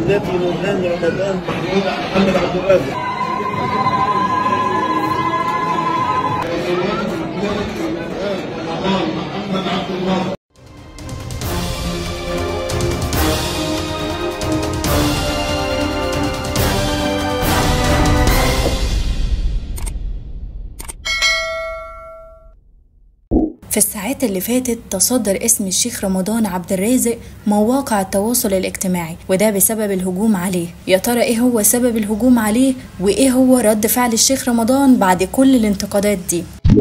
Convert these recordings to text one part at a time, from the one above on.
التي نورهان رمضان محمد عبد الرازق في الساعات اللي فاتت تصدر اسم الشيخ رمضان عبد الرازق مواقع التواصل الاجتماعي وده بسبب الهجوم عليه يا ترى ايه هو سبب الهجوم عليه وايه هو رد فعل الشيخ رمضان بعد كل الانتقادات دي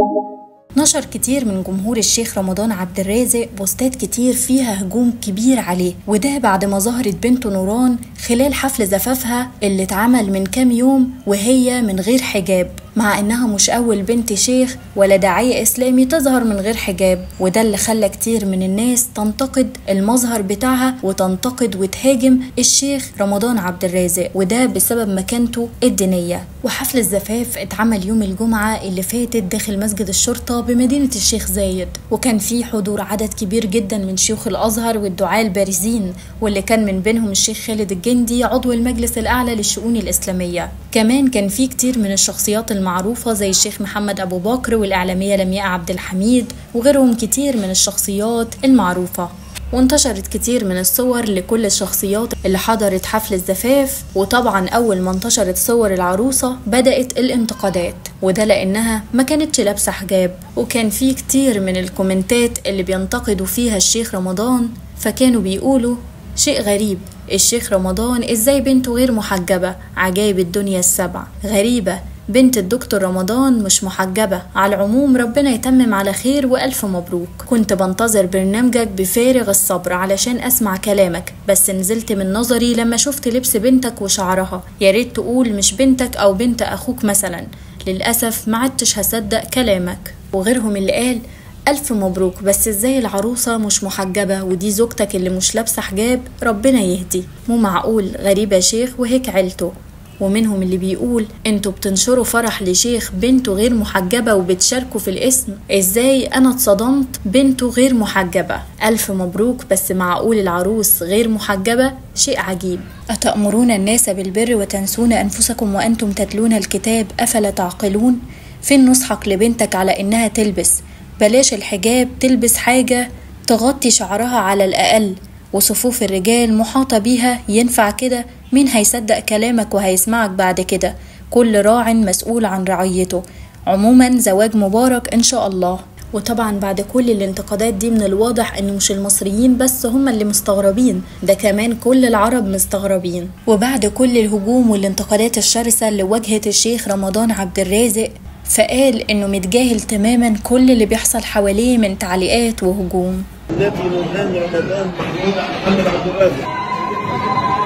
نشر كتير من جمهور الشيخ رمضان عبد الرازق بوستات كتير فيها هجوم كبير عليه وده بعد ما ظهرت بنته نوران خلال حفل زفافها اللي اتعمل من كام يوم وهي من غير حجاب مع انها مش اول بنت شيخ ولا داعية اسلامي تظهر من غير حجاب وده اللي خلى كتير من الناس تنتقد المظهر بتاعها وتنتقد وتهاجم الشيخ رمضان عبد الرازق وده بسبب مكانته الدينية وحفل الزفاف اتعمل يوم الجمعة اللي فاتت داخل مسجد الشرطة بمدينة الشيخ زايد وكان في حضور عدد كبير جدا من شيوخ الازهر والدعاة البارزين واللي كان من بينهم الشيخ خالد الجندي عضو المجلس الاعلى للشؤون الاسلامية كمان كان في كتير من الشخصيات المعروفة زي الشيخ محمد أبو بكر والإعلامية لمياء عبد الحميد وغيرهم كتير من الشخصيات المعروفة وانتشرت كتير من الصور لكل الشخصيات اللي حضرت حفل الزفاف وطبعا أول ما انتشرت صور العروسة بدأت الانتقادات وده لأنها ما كانتش لابسة حجاب وكان في كتير من الكومنتات اللي بينتقدوا فيها الشيخ رمضان فكانوا بيقولوا شيء غريب الشيخ رمضان ازاي بنته غير محجبة عجائب الدنيا السبع غريبة بنت الدكتور رمضان مش محجبة على العموم ربنا يتمم على خير وألف مبروك كنت بنتظر برنامجك بفارغ الصبر علشان أسمع كلامك بس نزلت من نظري لما شفت لبس بنتك وشعرها يا ريت تقول مش بنتك أو بنت أخوك مثلا للأسف ما عدتش هصدق كلامك وغيرهم اللي قال ألف مبروك بس ازاي العروسة مش محجبة ودي زوجتك اللي مش لابسة حجاب ربنا يهدي مو معقول غريبة شيخ وهيك عيلته ومنهم اللي بيقول انتوا بتنشروا فرح لشيخ بنته غير محجبة وبتشاركوا في الاسم ازاي انا اتصدمت بنته غير محجبة الف مبروك بس معقول العروس غير محجبة شيء عجيب أتأمرون الناس بالبر وتنسون أنفسكم وأنتم تتلون الكتاب أفلا تعقلون فين نصحك لبنتك على إنها تلبس بلاش الحجاب تلبس حاجة تغطي شعرها على الأقل وصفوف الرجال محاطة بيها ينفع كده مين هيصدق كلامك وهيسمعك بعد كده كل راع مسؤول عن رعيته عموما زواج مبارك إن شاء الله وطبعا بعد كل الانتقادات دي من الواضح ان مش المصريين بس هم اللي مستغربين ده كمان كل العرب مستغربين وبعد كل الهجوم والانتقادات الشرسة اللي واجهت الشيخ رمضان عبد الرازق فقال انه متجاهل تماما كل اللي بيحصل حواليه من تعليقات وهجوم التي نورهان رمضان محمد عبد الرازق